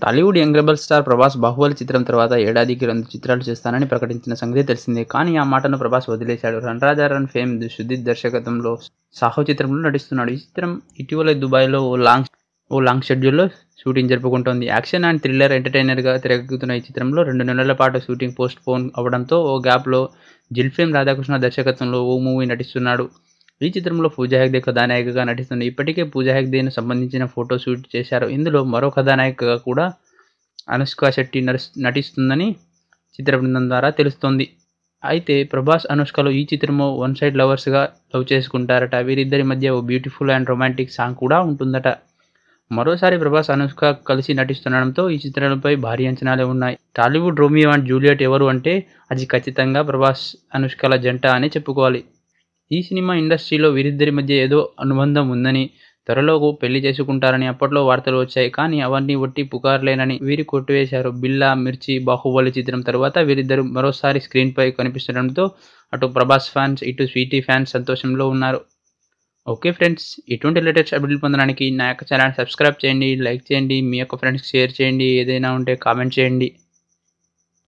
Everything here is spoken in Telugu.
Tollywood young rebel star Prabhas Baahubali చిత్రం తర్వాత ఏడాదికి రెండు చిత్రాలు చేస్తానని ప్రకటించిన సంగతి తెలిసిందే కానీ ఆ మాటను ప్రభాస్ వదిలేశాడు run Raja run fame Sudeep దర్శకత్వంలో సాహో చిత్రంలో నటిస్తున్నాడు ఈ చిత్రం ఇటీవల దుబాయ్లో ఓ లాంగ్ ఓ లాంగ్ షెడ్యూల్లో షూటింగ్ జరుపుకుంటోంది యాక్షన్ అండ్ థ్రిల్లర్ ఎంటర్టైనర్గా తెరకెక్కుతున్న ఈ చిత్రంలో రెండు నెలల పాటు షూటింగ్ పోస్ట్ పోన్ అవడంతో ఓ గ్యాప్లో జిల్ఫేమ్ రాధాకృష్ణ దర్శకత్వంలో ఓ మూవీ నటిస్తున్నాడు ఈ చిత్రంలో పూజా హెగ్డే కథానాయికగా నటిస్తుంది ఇప్పటికే పూజా హెగ్డేను సంబంధించిన ఫోటో షూట్ చేశారు ఇందులో మరో కథానాయికగా కూడా అనుష్క శెట్టి నటిస్ నటిస్తుందని చిత్ర బృందం ద్వారా తెలుస్తోంది అయితే ప్రభాస్ అనుష్కలు ఈ చిత్రము వన్ సైడ్ లవర్స్గా లవ్ చేసుకుంటారట వీరిద్దరి మధ్య ఓ బ్యూటిఫుల్ అండ్ రొమాంటిక్ సాంగ్ కూడా ఉంటుందట మరోసారి ప్రభాస్ అనుష్క కలిసి నటిస్తుండడంతో ఈ చిత్రంపై భారీ అంచనాలే ఉన్నాయి టాలీవుడ్ రోమియో అండ్ జూలియట్ ఎవరు అంటే అది ఖచ్చితంగా ప్రభాస్ అనుష్కల జంట అని చెప్పుకోవాలి ఈ సినిమా ఇండస్ట్రీలో వీరిద్దరి మధ్య ఏదో అనుబంధం ఉందని త్వరలో పెళ్లి చేసుకుంటారని అప్పట్లో వార్తలు వచ్చాయి కానీ అవన్నీ ఒట్టి పుకార్లేనని వీరి కొట్టివేశారు బిల్లా మిర్చి బాహుబలి చిత్రం తర్వాత వీరిద్దరు మరోసారి స్క్రీన్పై కనిపిస్తుండడంతో అటు ప్రభాస్ ఫ్యాన్స్ ఇటు స్వీటీ ఫ్యాన్స్ సంతోషంలో ఉన్నారు ఓకే ఫ్రెండ్స్ ఇటువంటి లేటెస్ట్ అప్డేట్లు పొందడానికి నా యొక్క ఛానల్ సబ్స్క్రైబ్ చేయండి లైక్ చేయండి మీ యొక్క ఫ్రెండ్స్కి షేర్ చేయండి ఏదైనా ఉంటే కామెంట్ చేయండి